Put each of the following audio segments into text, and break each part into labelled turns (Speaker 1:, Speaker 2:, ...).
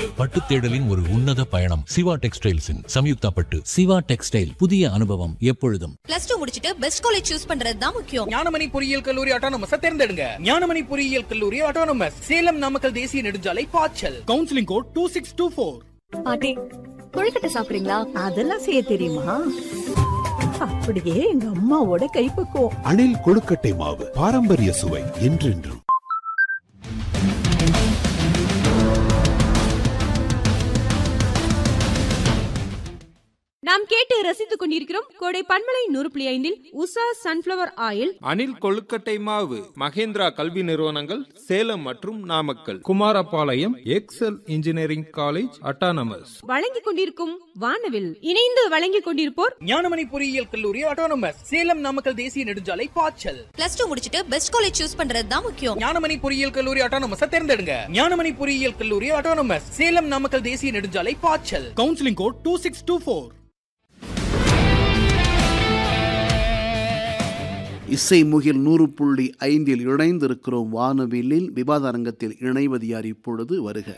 Speaker 1: பட்டு தேடலின் ஒரு உன்னத பயணம் சிவா டெக்ஸ்டைல்ஸின் சம்யுக்தா பட்டு
Speaker 2: சிவா டெக்ஸ்டைல் புதிய அனுபவம் எப்பொழுதும்
Speaker 3: பிளஸ் டூ முடிச்சிட்டு பெஸ்ட் காலேஜ் சூஸ் பண்றது தான் முக்கியம்
Speaker 4: ஞானமணி பொறியியல் கல்லூரி ஆட்டோனமஸ் தேர்ந்தெடுங்க ஞானமணி பொறியியல் கல்லூரி ஆட்டோனமஸ் சேலம் நாமக்கல் தேசிய நெடுஞ்சாலை பாய்ச்சல் counselling code two six two four
Speaker 5: பாட்டி கொழுக்கட்டை சாப்பிடுறீங்களா
Speaker 6: அதெல்லாம் செய்ய தெரியுமா அப்படியே எங்க அம்மாவோட கைப்பக்குவம்
Speaker 7: அணில் கொழுக்கட்டை மாவு பாரம்பரிய சுவை என்றென்றும்
Speaker 8: நாம் கேட்டு ரசித்துக் கொண்டிருக்கிறோம் கோடை பன்மலை நூறு புள்ளி ஐந்தில் உஷா சன்ஃபிளவர் ஆயில்
Speaker 9: அணில் கொழுக்கட்டை மாவு மகேந்திரா கல்வி நிறுவனங்கள் சேலம் மற்றும் Namakkal Kumarapalayam Excel engineering college autonomous
Speaker 8: வழங்கிக் கொண்டிருக்கும் வானவில் இணைந்து வழங்கிக் கொண்டிருப்போர்
Speaker 4: ஞானமணி பொறியியல் கல்லூரி ஆட்டோனமஸ் சேலம் நாமக்கல் தேசிய நெடுஞ்சாலை பாய்ச்சல்
Speaker 3: பிளஸ் டூ முடிச்சிட்டு பெஸ்ட் காலேஜ் சூஸ் பண்றது தான் முக்கியம்
Speaker 4: ஞானமணி பொறியியல் கல்லூரி ஆட்டோனமஸ் தேர்ந்தெடுங்க ஞானமணி பொறியியல் கல்லூரி ஆட்டோனமஸ் சேலம் நாமக்கல் தேசிய நெடுஞ்சாலை பாய்ச்சல் counselling code two six two four
Speaker 10: இசை முகில் நூறு புள்ளி ஐந்தில் இணைந்திருக்கிறோம் வானவில்லில் விவாத அரங்கத்தில் இணைவது யார் இப்பொழுது வருக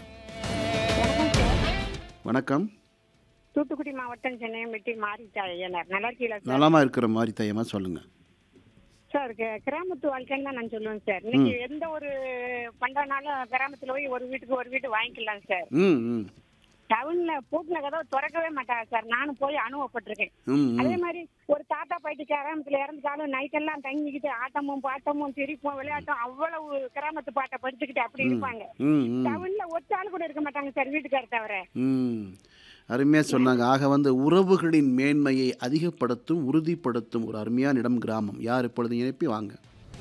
Speaker 10: வணக்கம்
Speaker 11: தூத்துக்குடி மாவட்டம் சென்னையம்பட்டி மாரிட்டா ஐயனார் நல்லா இருக்கீங்களா சார்
Speaker 10: நலமா இருக்கிற மாதிரி தையமா சொல்லுங்க
Speaker 11: சார் கி- கிராமத்து வாழ்க்கைன்னு தான் நான் சொல்லுவேன் சார் இன்னைக்கு எந்த ஒரு பண்டனாலும் கிராமத்துல போய் ஒரு வீட்டுக்கு ஒரு வீட்டு வாங்கிக்கலாம் சார்
Speaker 10: ம் ம்
Speaker 11: டவுன்ல பூட்டின கதவை திறக்கவே மாட்டாங்க சார் நானும் போய் அனுபவப்பட்டிருக்கேன்
Speaker 10: ம்
Speaker 11: அதே
Speaker 10: ம்
Speaker 11: மாதிரி ஒரு தாத்தா பாட்டி கிராமத்துல இறந்துட்டாலும் நைட் எல்லாம் தங்கிக்கிட்டு ஆட்டமும் பாட்டமும் சிரிப்பும் விளையாட்டும் அவ்வளவு கிராமத்து பாட்டை படிச்சுக்கிட்டு அப்படி இருப்பாங்க
Speaker 10: ம் ம்
Speaker 11: டவுன்ல ஒத்த ஆள் கூட இருக்க மாட்டாங்க சார் வீட்டுக்கார தவிர
Speaker 10: ம் அருமையாக சொன்னாங்க ஆக வந்து உறவுகளின் மேன்மையை அதிகப்படுத்தும் உறுதிப்படுத்தும் ஒரு அருமையான இடம் கிராமம் யார் இப்பொழுது இணைப்பி வாங்க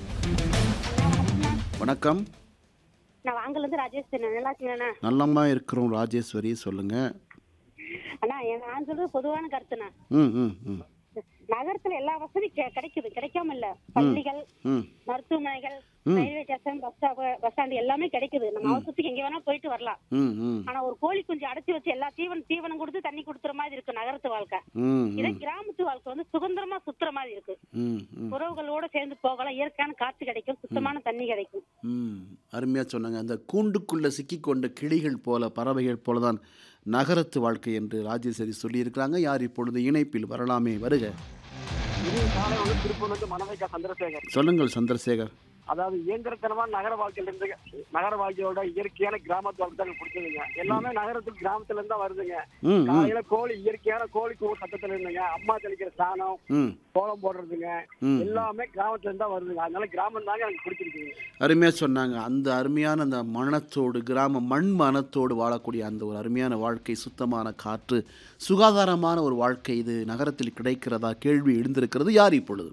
Speaker 10: வணக்கம்
Speaker 11: நான் வாங்கல இருந்து ராஜேஷ் தானே. நல்லா இருக்கீங்கண்ணா
Speaker 10: நல்லம்மா இருக்கிறோம் ராஜேஸ்வரி சொல்லுங்க
Speaker 11: அண்ணா நான் சொல்றது பொதுவான கருத்துண்ணா
Speaker 10: ம் ம் ம்
Speaker 11: நகரத்துல எல்லா வசதியும் கெ- கிடைக்குது கிடைக்காம இல்ல பள்ளிகள்
Speaker 10: ம்
Speaker 11: மருத்துவமனைகள்
Speaker 10: ம்.
Speaker 11: Railway station bus stop bus stand எல்லாமே கிடைக்குது நம்ம அவசரத்துக்கு எங்க வேணா போயிட்டு வரலாம்
Speaker 10: ம் ம்
Speaker 11: ஆனா ஒரு கோழி குஞ்சு அடைச்சி வச்சு எல்லா தீவனம் தீவனம் கொடுத்து தண்ணி கொடுத்துற மாதிரி இருக்கு நகரத்து வாழ்க்கை
Speaker 10: ம்
Speaker 11: இதே
Speaker 10: ம்
Speaker 11: கிராமத்து வாழ்க்கை வந்து சுதந்திரமா சுத்துற மாதிரி இருக்கு
Speaker 10: ம் ம்
Speaker 11: உறவுகளோட சேர்ந்து போகலாம் இயற்கையான காற்று கிடைக்கும் சுத்தமான தண்ணி கிடைக்கும்
Speaker 10: ம் அருமையாக சொன்னாங்க அந்த கூண்டுக்குள்ளே சிக்கிக்கொண்ட கிளிகள் போல பறவைகள் போல தான் நகரத்து வாழ்க்கை என்று ராஜேஸ்வரி சொல்லியிருக்கிறாங்க யார் இப்பொழுது இணைப்பில் வரலாமே வருக
Speaker 12: திருப்பூர் வந்து மனதைக்கா சந்திரசேகர்
Speaker 10: சொல்லுங்கள் சந்திரசேகர்
Speaker 12: அதாவது இயந்திரத்தனமான நகர வாழ்க்கையில இருந்து நகர வாழ்க்கையோட இயற்கையான கிராமத்து வாழ்க்கை தான் எனக்கு பிடிச்சதுங்க எல்லாமே நகரத்துக்கு கிராமத்துல இருந்து தான் வருதுங்க
Speaker 10: ம் ம்
Speaker 12: காலையில கோழி இயற்கையான கோழி கூ சத்தத்துல இருந்துங்க அம்மா தெளிக்கிற சாணம்
Speaker 10: ம்
Speaker 12: கோலம் போடுறதுங்க
Speaker 10: ம்
Speaker 12: எல்லாமே கிராமத்துல இருந்து தான் வருதுங்க அதனால கிராமம் தாங்க எனக்கு பிடிச்சிருக்குங்க
Speaker 10: அருமையாக சொன்னாங்க அந்த அருமையான அந்த மனத்தோடு கிராம மண் மனத்தோடு வாழக்கூடிய அந்த ஒரு அருமையான வாழ்க்கை சுத்தமான காற்று சுகாதாரமான ஒரு வாழ்க்கை இது நகரத்தில் கிடைக்கிறதா கேள்வி எழுந்திருக்கிறது யார் இப்பொழுது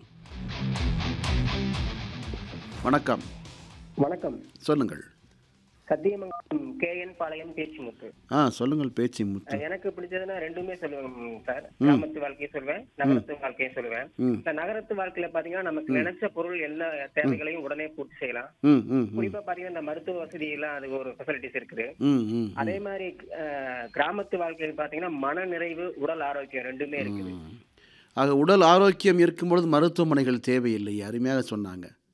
Speaker 10: வணக்கம்
Speaker 13: வணக்கம்
Speaker 10: சொல்லுங்கள்
Speaker 13: சத்தியமங்கலம் கே என் பாளையம் பேச்சுமுத்து
Speaker 10: ஆ சொல்லுங்கள் பேச்சு முத்து
Speaker 13: எனக்கு பிடிச்சதுன்னா ரெண்டுமே சொல்லுவேன் சார் கிராமத்து வாழ்க்கையை சொல்லுவேன் நகரத்து வாழ்க்கையை சொல்லுவேன்
Speaker 10: ம்
Speaker 13: இந்த நகரத்து வாழ்க்கையில பாத்தீங்கன்னா நமக்கு நினைச்ச பொருள் எல்லா தேவைகளையும் உடனே பூர்த்தி செய்யலாம்
Speaker 10: ம் ம் ம்
Speaker 13: குறிப்பா பாத்தீங்கன்னா இந்த மருத்துவ வசதி எல்லாம் அது ஒரு ஃபெசிலிட்டிஸ் இருக்குது
Speaker 10: ம் ம்
Speaker 13: அதே மாதிரி அஹ், கிராமத்து வாழ்க்கையில் பாத்தீங்கன்னா மன நிறைவு உடல் ஆரோக்கியம் ரெண்டுமே இருக்குது
Speaker 10: ஆக உடல் ஆரோக்கியம் இருக்கும்பொழுது மருத்துவமனைகள் தேவையில்லை அருமையாக சொன்னாங்க